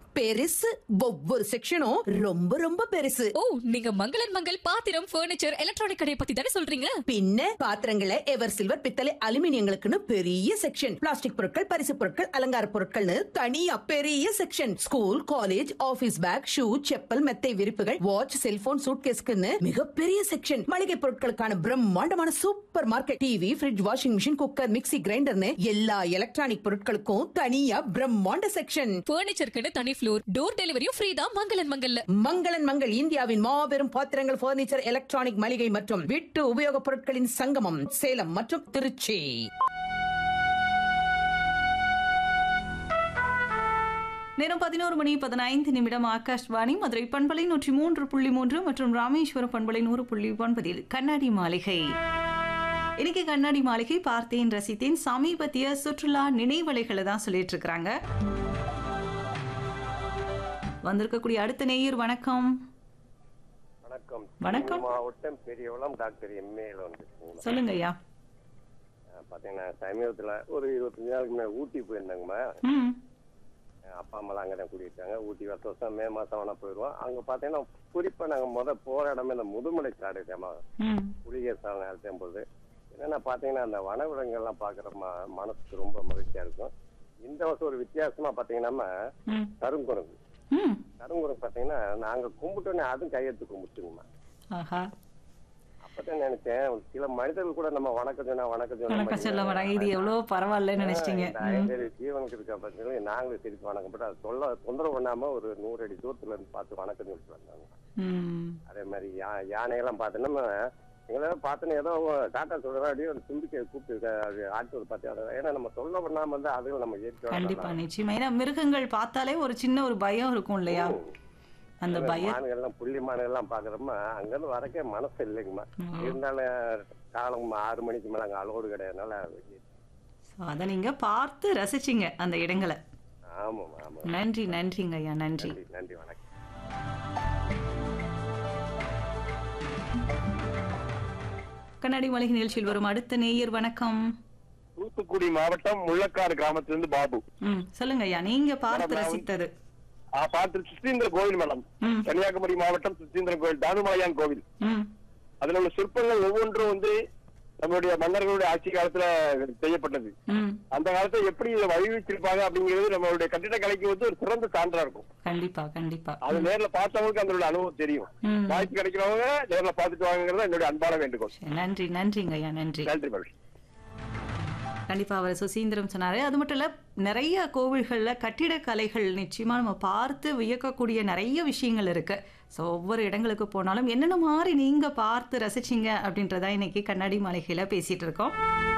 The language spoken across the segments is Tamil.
பெருசு ஒவ்வொரு செக்ஷனும் ரொம்ப ரொம்ப பெருசு ஓ நீங்க மங்களன் மங்கள் பாத்திரம் ஃபர்னிச்சர் எலக்ட்ரானிக் கடையை பத்தி தானே சொல்றீங்க பின்ன பாத்திரங்களை எவர் சில்வர் பித்தளை அலுமினியங்களுக்குன்னு பெரிய செக்ஷன் பிளாஸ்டிக் பொருட்கள் பரிசு பொருட்கள் அலங்கார பொருட்கள்னு தனியா பெரிய section school college office bag shoe chappal மெத்தை விரிப்புகள் வாட்ச் செல்போன் சூட்கேஸ்க்குன்னு மிகப்பெரிய செக்ஷன் மளிகை பொருட்களுக்கான பிரம்மாண்டமான supermarket TV fridge washing machine cooker mixie கிரைண்டர்னு எல்லா எலக்ட்ரானிக் பொருட்களுக்கும் தனியா பிரம்மாண்ட செக்ஷன் ஃபர்னிச்சருக்குன்னு தனி ஃப்ளோர் டோர் டெலிவரியும் ஃப்ரீ தான் மங்களன் மங்கல்ல மங்களன் மங்கள் இந்தியாவின் மாபெரும் பாத்திரங்கள் பர்னிச்சர் எலக்ட்ரானிக் மளிகை மற்றும் வீட்டு உபயோகப் பொருட்களின் சங்கமம் சேலம் மற்றும் திருச்சி நேரம் பதினோரு மணி பதினைந்து நிமிடம் ஆகாஷ்வாணி மதுரை பண்பலை நூற்றி மூன்று புள்ளி மூன்று மற்றும் ராமேஸ்வரம் பண்பலை நூறு புள்ளி ஒன்பதில் கண்ணாடி மாளிகை இன்னைக்கு கண்ணாடி மாளிகை பார்த்தேன் ரசித்தேன் சமீபத்திய சுற்றுலா நினைவலைகளை தான் சொல்லிட்டு இருக்கிறாங்க வந்திருக்கக்கூடிய அடுத்த நேயர் வணக்கம் வணக்கம் வணக்கம். தேனி மாவட்டம் பெரியவளம் டாக்டர் எம்ஏல வந்து சொல்லுங்க ஐயா பாத்தீங்கன்னா சமீபத்துல ஒரு இருபத்தஞ்சு நாளுக்கு முன்னாடி ஊட்டி போயிருந்தாங்கம்மா ம் என் அப்பா அம்மாலாம் அங்கே தான் கூட்டிட்டாங்க ஊட்டி வருஷம் வருஷம் மே மாசம் வேணா போயிடுவோம் அங்க பாத்தீங்கன்னா குறிப்பா நாங்க முத போற இடமே இந்த முதுமலை காடு ஏமா ம் புலிகேர் சாலை அழைச்சும் போது என்னன்னா பாத்தீங்கன்னா அந்த வனவிலங்குகள்லாம் பாக்குற ம மனசுக்கு ரொம்ப மகிழ்ச்சியா இருக்கும் இந்த வருஷம் ஒரு வித்தியாசமா பாத்தீங்கன்னா ம் கருங்குரங்கு ம் கருங்குரங்கு பாத்தீங்கன்னா நாங்க கும்பிட்டோன்னே அதுவும் கையெடுத்து கும்பிட்டுங்கம்மா ஆஹா அப்பதான் நினைச்சேன் சில மனிதர்கள் கூட நம்ம வணக்கம் சொன்னா வணக்கம் சொன்ன வணக்கம் சொல்ல மாட்டாங்க இது எவ்வளவு பரவாயில்லன்னு நினைச்சிட்டீங்க ம். சரி ஜீவனுக்கு இருக்க பட்சத்துல நாங்களும் திருப்பி வணக்கம் போட்டு அது சொல்ல தொந்தரவு பண்ணாம ஒரு நூறு அடி தூரத்துல இருந்து பார்த்து வணக்கம் சொல்லிட்டு வந்தாங்க ம் அதே மாதிரி யா யானையெல்லாம் பார்த்தோன்னா எங்களெல்லாம் பார்த்தோன்னா ஏதோ டாட்டா சொல்றா அப்படியே ஒரு தும்பிக்கை கூப்பிட்டு அது ஆட்டு பார்த்து ஏன்னா நம்ம சொல்ல பண்ணாம இருந்தா அதுவும் நம்ம கண்டிப்பா ஏற்க நிச்சயமா ஏன்னா மிருகங்கள் பார்த்தாலே ஒரு சின்ன ஒரு பயம் இருக்கும் இல்லையா அந்த பயம் மானுகள்லாம் புள்ளி மானுகள்லாம் பாக்குறோமா அங்கிருந்து வரக்கே மனசு இல்லைங்கம்மா இருந்தாலும் காலம் ஆறு மணிக்கு மேல அங்க அலோடு கிடையாதுனால So, அதை நீங்க பார்த்து ரசிச்சீங்க அந்த இடங்களை ஆமாம் ஆமாம் நன்றி நன்றிங்க ஐயா நன்றி நன்றி நன்றி வணக்கம் கண்ணாடி மளிகை நிகழ்ச்சியில் வரும் அடுத்த நேயர் வணக்கம் தூத்துக்குடி மாவட்டம் முள்ளக்காடு கிராமத்திலிருந்து பாபு ம் சொல்லுங்க ஐயா நீங்க பார்த்து மேடம், நான் ரசித்தது ஆ, பார்த்து சுசீந்திர கோவில் மேடம் ம். கன்னியாகுமரி மாவட்டம் சுசீந்திர கோவில் தானுமலையான் கோவில் ம் அதுல உள்ள சிற்பங்கள் ஒவ்வொன்றும் வந்து நம்மளுடைய மன்னர்களுடைய ஆட்சி காலத்துல செய்யப்பட்டது ம் அந்த காலத்துல எப்படி இதை வடிவமைச்சிருப்பாங்க அப்படிங்கிறது நம்மளுடைய கட்டிடக்கலைக்கு வந்து ஒரு சிறந்த சான்றா இருக்கும் கண்டிப்பா கண்டிப்பா அது நேர்ல பார்த்தவங்களுக்கு அதனுடைய அனுபவம் தெரியும் ம். வாய்ப்பு கிடைக்கிறவங்க நேர்ல பார்த்துட்டு வாங்குங்கிறது என்னுடைய அன்பான வேண்டுகோள் சரி, நன்றி நன்றிங்க ஐயா நன்றி நன்றி மேடம் கண்டிப்பா அவர் சுசீந்திரம் சொன்னாரு அது மட்டும் இல்ல நிறைய கோவில்கள்ல கட்டிடக்கலைகள் நிச்சயமா நம்ம பார்த்து வியக்கக்கூடிய நிறைய விஷயங்கள் இருக்கு ஸோ ஒவ்வொரு இடங்களுக்கு போனாலும் என்னென்ன மாதிரி நீங்க பார்த்து ரசிச்சீங்க அப்படின்றத இன்னைக்கு கண்ணாடி மாளிகையில பேசிட்டு இருக்கோம்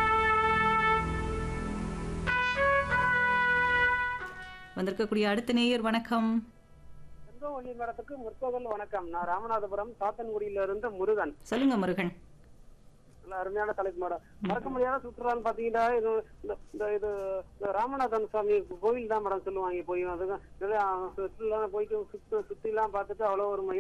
வந்திருக்கக்கூடிய அடுத்த நேயர் வணக்கம் செந்தோவள்ளி மேடத்துக்கு முற்பகல் வணக்கம் நான் ராமநாதபுரம் சாத்தன்குடியில இருந்து முருகன் சொல்லுங்க முருகன் நல்ல அருமையான தலைப்பு மேடம் மறக்க முடியாத சுற்றுலான்னு பாத்தீங்கன்னா இது இந்த இந்த இது இந்த ராமநாதன் சாமி கோவில் தான் மேடம் சொல்லுவாங்க போய் அதுக்கு நிறைய சுற்றுலா போயிட்டு சுத்து சுத்தி எல்லாம் பார்த்துட்டு அவ்வளவு ஒரு